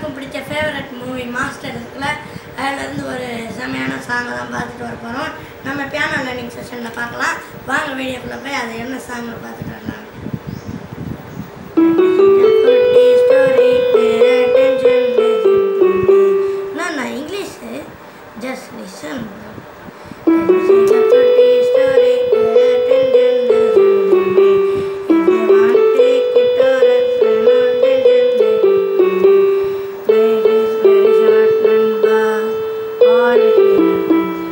எல்லாருக்கும் பிடிச்ச favourite movie master இருக்குல்ல அதுலேருந்து ஒரு செமையான சாங்கை தான் பார்த்துட்டு வர போகிறோம் நம்ம பியானோ லேர்னிங் செஷனில் பார்க்கலாம் வாங்க வீடியோக்குள்ளே போய் அது என்ன சாங்னு பார்த்துட்டு வரலாம் குட்டி story, pay attention, listen to me. No, no, English. Just listen. Let me sing a pretty story, pay attention, listen to me. If you want, take it or else, pay no attention, listen to me. Life is very short, number, all it will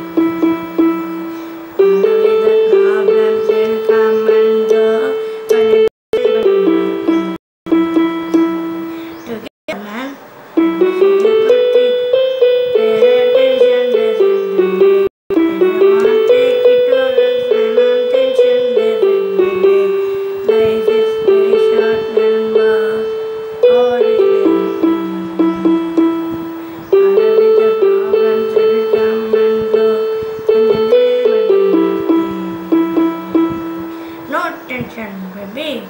All away the problems will come and go, but it together, man. Pay attention, listen to me. If you want, take it or else, pay no attention, listen to me. Life is very short, remember, all it will All away the problems will come and go, and then they will No tension, baby.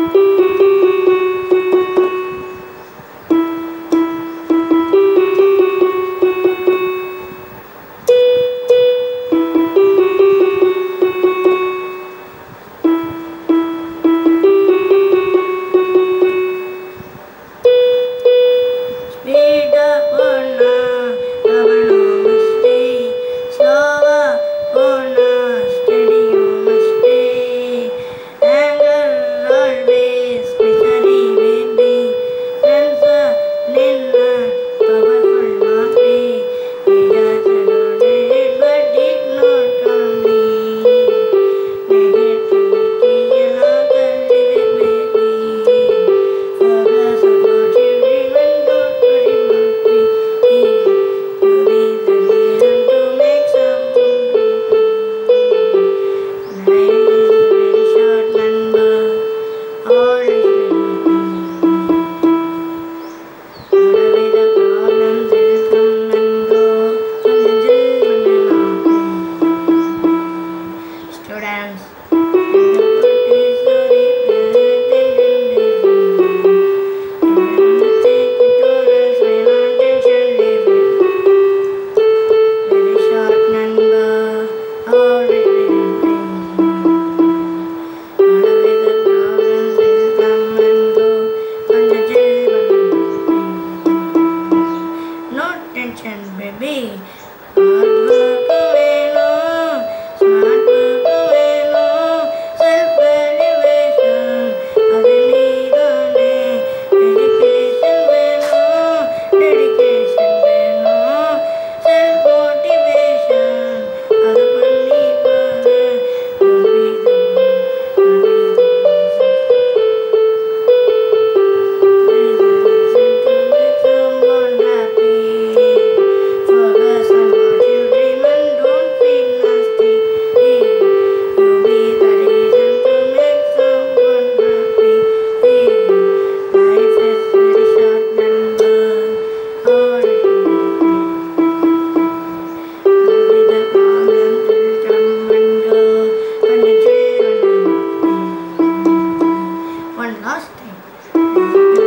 Speed up, oh no, governor must stay. Slower, oh no, steady you must stay. Anger always misery baby. Friends are ninna, powerful not be. He just it, but did not on me. Negativity another live baby. Focus on what you dream and don't worry about me. You be the reason to make some Life is a very short number. All is All away the problems will come and go. Students. No tension, baby. Hard work வேணும், smart work வேணும், self elevation அது நீதானே. Education வேணும், dedication வேணும், self motivation அது பண்ணி பாரு. You'll be the one, you'll be the One last time.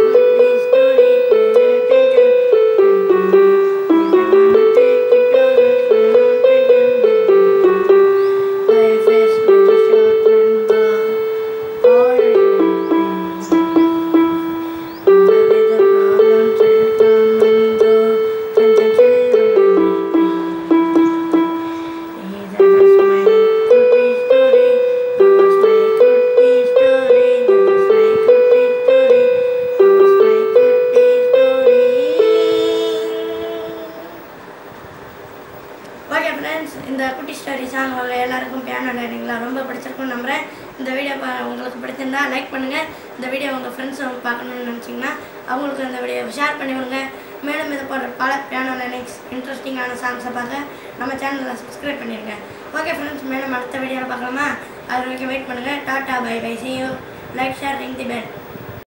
Okay friends இந்த குட்டி ஸ்டோரி சாங் உங்க எல்லாருக்கும் பியானோ லேர்னிங்ல ரொம்ப பிடிச்சிருக்கும்னு நம்புறேன் இந்த வீடியோ பா- உங்களுக்கு பிடிச்சிருந்தா லைக் பண்ணுங்கள் இந்த வீடியோ உங்கள் ஃப்ரெண்ட்ஸ் பார்க்கணும்னு நினச்சிங்கன்னா அவங்களுக்கு இந்த வீடியோவை ஷேர் பண்ணி விடுங்க மேலும் இது போன்ற பல பியானோ லேர்னிங்ஸ் இன்ட்ரெஸ்டிங்கான சாங்ஸை பார்க்க நம்ம சேனலில் சப்ஸ்கிரைப் பண்ணிடுங்க ஓகே ஃப்ரெண்ட்ஸ் மேலும் அடுத்த வீடியோவில் பார்க்கலாமா அது வரைக்கும் வெயிட் பண்ணுங்கள் டாட்டா bye bye see you like share ring the bell